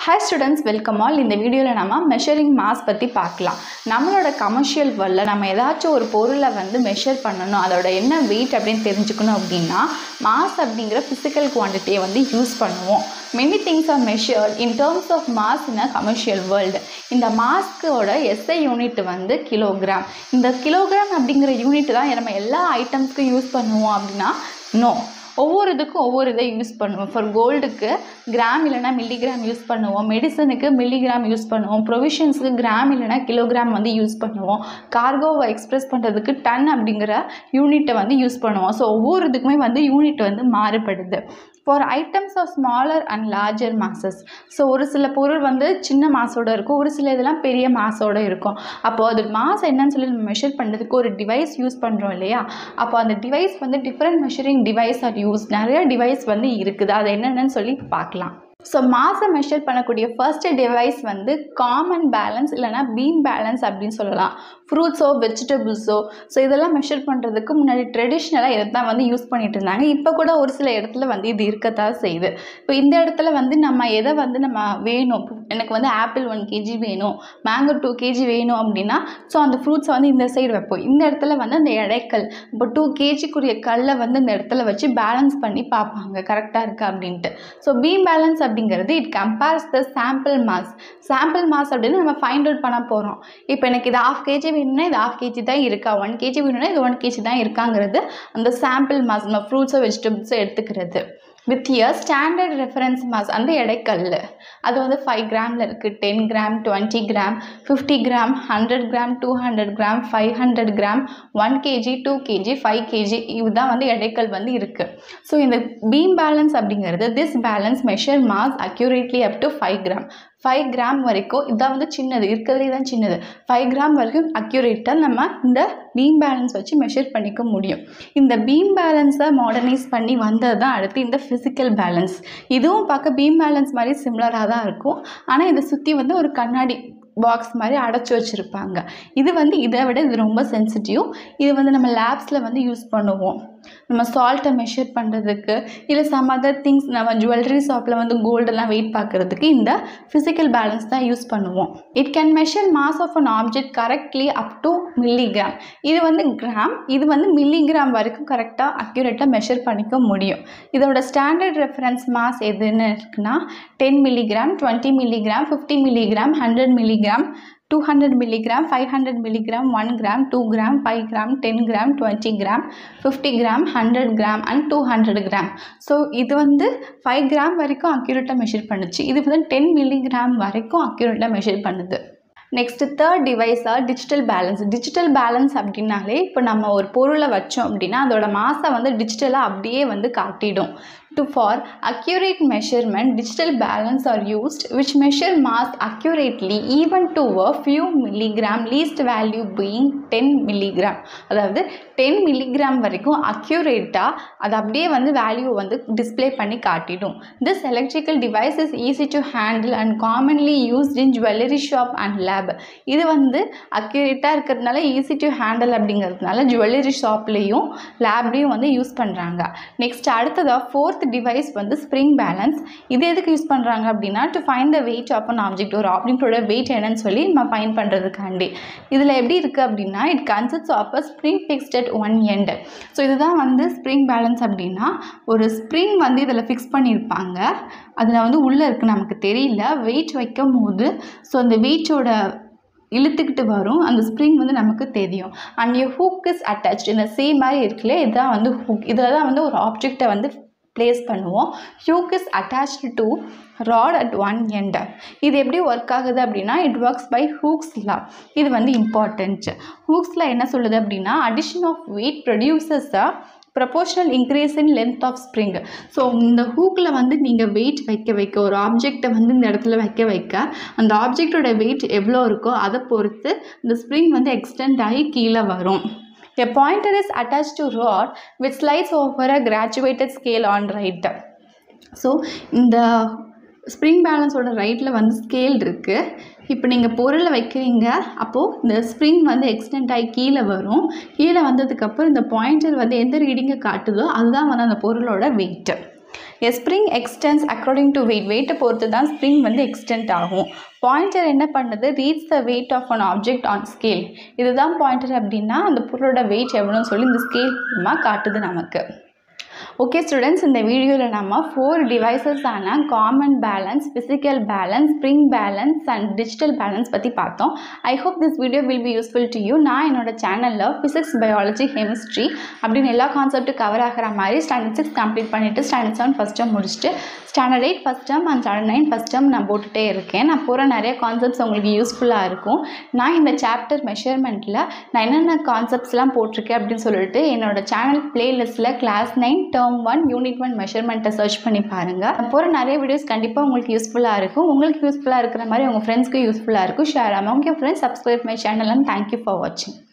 Hi students welcome all இந்த வீடியோவில் நம்ம மெஷரிங் மாஸ் பற்றி பார்க்கலாம் நம்மளோட கமர்ஷியல் வேர்ல்டில் நம்ம ஏதாச்சும் ஒரு பொருளை வந்து மெஷர் பண்ணணும் அதோட என்ன வெயிட் அப்படின்னு தெரிஞ்சுக்கணும் அப்படின்னா மாஸ் அப்படிங்கிற ஃபிசிக்கல் குவான்டிட்டியை வந்து யூஸ் பண்ணுவோம் many things are measured in terms of mass in a commercial world இந்த மாஸ்க்கோட எஸ்ஐ யூனிட் வந்து கிலோகிராம் இந்த கிலோகிராம் அப்படிங்கிற யூனிட் தான் நம்ம எல்லா ஐட்டம்ஸ்க்கும் யூஸ் பண்ணுவோம் அப்படின்னா நோ ஒவ்வொரு இதுக்கும் ஒவ்வொரு இதை யூஸ் பண்ணுவோம் ஃபார் கோல்டுக்கு கிராம் இல்லைனா மில்லிகிராம் யூஸ் பண்ணுவோம் மெடிசனுக்கு மில்லிகிராம் யூஸ் பண்ணுவோம் ப்ரொவிஷன்ஸுக்கு கிராம் இல்லைனா கிலோகிராம் வந்து யூஸ் பண்ணுவோம் கார்கோவை எக்ஸ்பிரஸ் பண்ணுறதுக்கு டன் அப்படிங்கிற யூனிட்டை வந்து யூஸ் பண்ணுவோம் ஸோ ஒவ்வொரு இதுக்குமே வந்து யூனிட் வந்து மாறுபடுது for items of smaller and larger masses so ஒரு சில பொருள் வந்து சின்ன மாசோட இருக்கும் ஒரு சில இதெல்லாம் பெரிய மாசோட இருக்கும் அப்போது அது மாஸ் என்னன்னு சொல்லி நம்ம மெஷர் பண்ணுறதுக்கு ஒரு டிவைஸ் யூஸ் பண்ணுறோம் இல்லையா அப்போ அந்த டிவைஸ் வந்து different measuring device are use நிறைய டிவைஸ் வந்து இருக்குது அது என்னென்னு சொல்லி பார்க்கலாம் ஸோ மாசை மெஷர் பண்ணக்கூடிய ஃபர்ஸ்ட் டிவைஸ் வந்து காமன் பேலன்ஸ் இல்லைனா பீம் பேலன்ஸ் அப்படின்னு சொல்லலாம் ஃப்ரூட்ஸோ வெஜிடபிள்ஸோ ஸோ இதெல்லாம் மெஷர் பண்ணுறதுக்கு முன்னாடி ட்ரெடிஷ்னலாக இதை தான் வந்து யூஸ் பண்ணிட்டு இருந்தாங்க இப்போ கூட ஒரு சில இடத்துல வந்து இது இருக்கத்தான் செய்யுது இப்போ இந்த இடத்துல வந்து நம்ம எதை வந்து நம்ம வேணும் எனக்கு வந்து ஆப்பிள் ஒன் கேஜி வேணும் மேங்கோ டூ கேஜி வேணும் அப்படின்னா ஸோ அந்த ஃப்ரூட்ஸை வந்து இந்த சைடு வைப்போம் இந்த இடத்துல வந்து அந்த எடைக்கல் இப்போ டூ கேஜிக்குரிய கல்லை வந்து இந்த இடத்துல வச்சு பேலன்ஸ் பண்ணி பார்ப்பாங்க கரெக்டாக இருக்கா அப்படின்ட்டு ஸோ பீம் பேலன்ஸ் அப்படிங்கிறது it compares the sample mass sample mass அப்படின்னு நம்ம ஃபைண்ட் அவுட் பண்ண போகிறோம் இப்போ எனக்கு இது ஆஃப் கேஜி வேணும்னா இது ஆஃப் கேஜி தான் இருக்கா ஒன் கேஜி வேணும்னா இது ஒன் கேஜி தான் இருக்காங்கிறது அந்த சாம்பிள் மாஸ் நம்ம ஃப்ரூட்ஸோ வெஜிடபிள்ஸோ எடுத்துக்கிறது with year standard reference mass அந்த எடைக்கல் அது வந்து ஃபைவ் கிராமில் இருக்குது ten gram twenty gram fifty gram hundred gram two hundred gram five hundred gram one KG two KG five KG இதுதான் வந்து எடைக்கல் வந்து இருக்குது ஸோ இந்த பீம் பேலன்ஸ் அப்படிங்கிறது this balance measure mass accurately up to five gram five gram வரைக்கும் இதான் வந்து சின்னது இருக்கிறதுலே தான் சின்னது ஃபைவ் கிராம் வரைக்கும் அக்யூரேட்டாக நம்ம இந்த பீம் பேலன்ஸ் வச்சு மெஷர் பண்ணிக்க முடியும் இந்த பீம் பேலன்ஸை மாடர்னைஸ் பண்ணி வந்தது தான் அடுத்து இந்த ஃபிசிக்கல் பேலன்ஸ் இதுவும் பார்க்க பீம் பேலன்ஸ் மாதிரி சிம்லராக தான் இருக்கும் ஆனால் இதை சுற்றி வந்து ஒரு கண்ணாடி பாக்ஸ் மாதிரி அடைச்சி வச்சுருப்பாங்க இது வந்து இதை விட இது ரொம்ப சென்சிட்டிவ் இது வந்து நம்ம லேப்ஸில் வந்து யூஸ் பண்ணுவோம் நம்ம சால்ட்டை மெஷர் பண்ணுறதுக்கு இல்லை சம் அதர் திங்ஸ் நம்ம ஜுவல்லரி ஷாப்பில் வந்து கோல்டெல்லாம் வெயிட் பார்க்குறதுக்கு இந்த ஃபிசிக்கல் பேலன்ஸ் தான் யூஸ் பண்ணுவோம் it can measure mass of an object correctly up to milligram இது வந்து கிராம் இது வந்து மில்லிகிராம் வரைக்கும் கரெக்டாக அக்யூரேட்டாக மெஷர் பண்ணிக்க முடியும் இதோட ஸ்டாண்டர்ட் ரெஃபரன்ஸ் மாஸ் எதுன்னு இருக்குன்னா ten milligram twenty milligram fifty milligram hundred milligram two hundred milligram five hundred milligram one gram two gram five gram ten gram twenty gram fifty gram hundred gram and two hundred gram so இது வந்து five gram வரைக்கும் அக்யூரேட்டாக measure பண்ணுச்சு இது வந்து ten milligram வரைக்கும் அக்யூரேட்டாக measure பண்ணுது நெக்ஸ்ட்டு தேர்ட் டிவைஸாக டிஜிட்டல் பேலன்ஸ் டிஜிட்டல் பேலன்ஸ் அப்படின்னாலே இப்போ நம்ம ஒரு பொருளை வச்சோம் அப்படின்னா அதோட மாசை வந்து டிஜிட்டலாக அப்படியே வந்து காட்டிடும் to for accurate measurement digital balance are used which measure mass accurately even to a few milligram least value being 10 milligram அதாவது டென் மில்லிகிராம் வரைக்கும் அக்யூரேட்டாக அது அப்படியே வந்து வேல்யூ வந்து டிஸ்பிளே பண்ணி காட்டிடும் this electrical device is easy to handle and commonly used in jewellery shop and lab இது வந்து அக்யூரேட்டாக இருக்கிறதுனால ஈஸி டு ஹேண்டில் அப்படிங்கிறதுனால ஜுவல்லரி ஷாப்லேயும் லேப்லேயும் வந்து யூஸ் பண்ணுறாங்க நெக்ஸ்ட் அடுத்ததாக ஃபோர்த் டிவைஸ் வந்து ஸ்ப்ரிங் பேலன்ஸ் இது எதுக்கு யூஸ் பண்ணுறாங்க அப்படின்னா to find the weight of an object ஒரு ஆப்ஜெக்டோட வெயிட் என்னன்னு சொல்லி நம்ம ஃபைன் பண்ணுறதுக்காண்டி இதில் எப்படி இருக்குது அப்படின்னா it consist of a spring fixed at one end so இதுதான் வந்து ஸ்ப்ரிங் பேலன்ஸ் அப்படின்னா ஒரு ஸ்ப்ரிங் வந்து இதில் ஃபிக்ஸ் பண்ணியிருப்பாங்க அதில் வந்து உள்ளே இருக்குது நமக்கு தெரியல வெயிட் வைக்கும் போது ஸோ அந்த வெயிட்டோட இழுத்துக்கிட்டு வரும் அந்த ஸ்ப்ரிங் வந்து நமக்கு தெரியும் and you hook is attached இந்த சேம் மாதிரி இருக்குல்ல இதுதான் வந்து ஹூக் இதில் தான் வந்து ஒரு ஆப்ஜெக்டை வந்து ப்ளேஸ் பண்ணுவோம் Hooke is attached to rod at one end இது எப்படி ஒர்க் ஆகுது அப்படின்னா it works by Hooke's law இது வந்து இம்பார்ட்டன்ட் ஹூக்ஸில் என்ன சொல்லுது அப்படின்னா addition of weight produces a proportional increase in length of spring so இந்த ஹூக்கில் வந்து நீங்கள் வெயிட் வைக்க வைக்க ஒரு ஆப்ஜெக்டை வந்து இந்த இடத்துல வைக்க வைக்க அந்த ஆப்ஜெக்டோட வெயிட் எவ்வளோ இருக்கோ அதை பொறுத்து இந்த ஸ்ப்ரிங் வந்து எக்ஸ்டெண்ட் ஆகி கீழே வரும் A pointer is attached to rod which slides over a graduated scale on right. So இந்த ஸ்ப்ரிங் பேலன்ஸோட ரைட்டில் வந்து ஸ்கேல் இருக்குது இப்போ நீங்கள் பொருளை வைக்கிறீங்க அப்போது இந்த ஸ்ப்ரிங் வந்து எக்ஸ்டெண்ட் ஆகி கீழே வரும் கீழே வந்ததுக்கப்புறம் இந்த பாயிண்டர் வந்து எந்த ரீடிங்கை காட்டுதோ அதுதான் வந்து அந்த பொருளோட weight a spring extends according to weight வெயிட்டை பொறுத்து தான் ஸ்ப்ரிங் வந்து எக்ஸ்டென்ட் ஆகும் பாயிண்டர் என்ன பண்ணுது reach the weight of an object on scale இதுதான் பாயிண்டர் அப்படின்னா அந்த பொருளோட வெயிட் எவ்வளோன்னு சொல்லி இந்த ஸ்கேல் மூலமாக காட்டுது நமக்கு ஓகே ஸ்டூடெண்ட்ஸ் இந்த வீடியோவில் நம்ம ஃபோர் டிவைசஸான common balance physical balance spring balance and digital balance பற்றி பார்த்தோம் I hope this video will be useful to you நான் என்னோட சேனலில் ஃபிசிக்ஸ் பயாலஜி கெமிஸ்ட்ரி அப்படின்னு எல்லா கான்செப்ட்டும் கவர் ஆகிற மாதிரி ஸ்டாண்டர்ட் சிக்ஸ் கம்ப்ளீட் பண்ணிவிட்டு ஸ்டாண்டர்ட் செவன் ஃபஸ்ட் டேர்ம் முடிச்சுட்டு standard eight first term and standard nine first term நான் போட்டுகிட்டே இருக்கேன் நான் போகிற நிறைய கான்செப்ட்ஸ் உங்களுக்கு யூஸ்ஃபுல்லாக இருக்கும் நான் இந்த சாப்டர் மெஷர்மெண்ட்டில் நான் என்னென்ன கான்செப்ட்ஸ்லாம் போட்டிருக்கேன் அப்படின்னு சொல்லிட்டு என்னோட சேனல் பிளேலிஸ்ட்டில் class nine term one unit one மெஷர்மெண்ட்டை சர்ச் பண்ணி பாருங்கள் போகிற நிறைய வீடியோஸ் கண்டிப்பாக உங்களுக்கு யூஸ்ஃபுல்லாக இருக்கும் உங்களுக்கு யூஸ்ஃபுல்லாக இருக்கிற மாதிரி உங்கள் ஃப்ரெண்ட்ஸ்க்கு யூஸ்ஃபுல்லாக இருக்கும் share among friends subscribe my channel and thank you for வாட்சிங்